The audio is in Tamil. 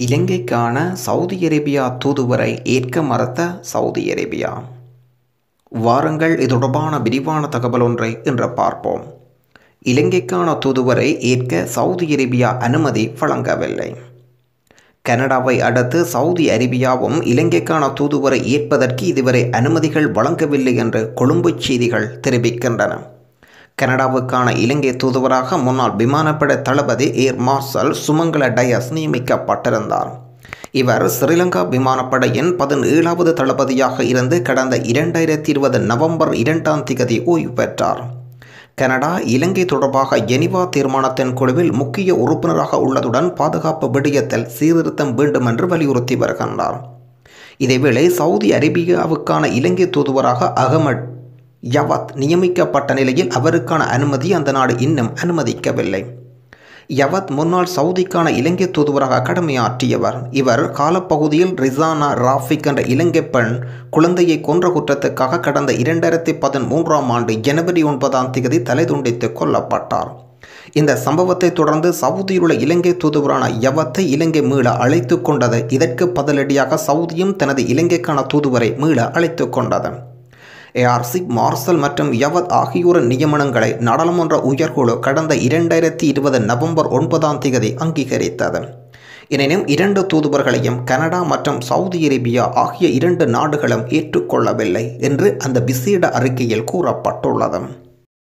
இலங்கைக்கான சவுதி அரேபியா தூதுவரை ஏற்க மறுத்த சவுதி அரேபியா வாருங்கள் இது தொடர்பான விரிவான தகவல் ஒன்றை இன்று பார்ப்போம் இலங்கைக்கான தூதுவரை ஏற்க சவுதி அரேபியா அனுமதி வழங்கவில்லை கனடாவை அடுத்து சவுதி அரேபியாவும் இலங்கைக்கான தூதுவரை ஏற்பதற்கு இதுவரை அனுமதிகள் வழங்கவில்லை என்று கொழும்பு செய்திகள் தெரிவிக்கின்றன கனடாவுக்கான இலங்கை தூதுவராக முன்னாள் விமானப்படை தளபதி ஏர் மார்ஷல் சுமங்கல டயஸ் நியமிக்கப்பட்டிருந்தார் இவர் ஸ்ரீலங்கா விமானப்படையின் பதினேழாவது தளபதியாக இருந்து கடந்த இரண்டாயிரத்தி இருபது நவம்பர் இரண்டாம் திகதி ஓய்வு பெற்றார் கனடா இலங்கை தொடர்பாக ஜெனிவா தீர்மானத்தின் குழுவில் முக்கிய உறுப்பினராக உள்ளதுடன் பாதுகாப்பு விடயத்தில் சீர்திருத்தம் வேண்டும் என்று வலியுறுத்தி வருகின்றார் இதேவேளை சவுதி அரேபியாவுக்கான இலங்கை தூதுவராக அகமட் யவத் நியமிக்கப்பட்ட நிலையில் அவருக்கான அனுமதி அந்த நாடு இன்னும் அனுமதிக்கவில்லை யவத் முன்னாள் சவுதிக்கான இலங்கை தூதுவராக கடமையாற்றியவர் இவர் காலப்பகுதியில் ரிசானா ராஃபிக் என்ற இலங்கை பெண் குழந்தையை கொன்ற குற்றத்துக்காக கடந்த இரண்டாயிரத்தி பதிமூன்றாம் ஆண்டு ஜனவரி ஒன்பதாம் தேதி தலை துண்டித்து கொல்லப்பட்டார் இந்த சம்பவத்தை தொடர்ந்து சவுதியில் உள்ள இலங்கை தூதுவரான யவத்தை இலங்கை மீள அழைத்து கொண்டது இதற்கு பதிலடியாக சவுதியும் தனது இலங்கைக்கான தூதுவரை மீள அழைத்து கொண்டது ஏஆர்சி மார்சல் மற்றும் யவத் ஆகியோரின் நியமனங்களை நாடாளுமன்ற உயர்குழு கடந்த இரண்டாயிரத்தி இருபது நவம்பர் ஒன்பதாம் தேதி அங்கீகரித்தது எனினும் இரண்டு தூதுவர்களையும் கனடா மற்றும் சவுதி அரேபியா ஆகிய இரண்டு நாடுகளும் ஏற்றுக்கொள்ளவில்லை என்று அந்த விசேட அறிக்கையில் கூறப்பட்டுள்ளது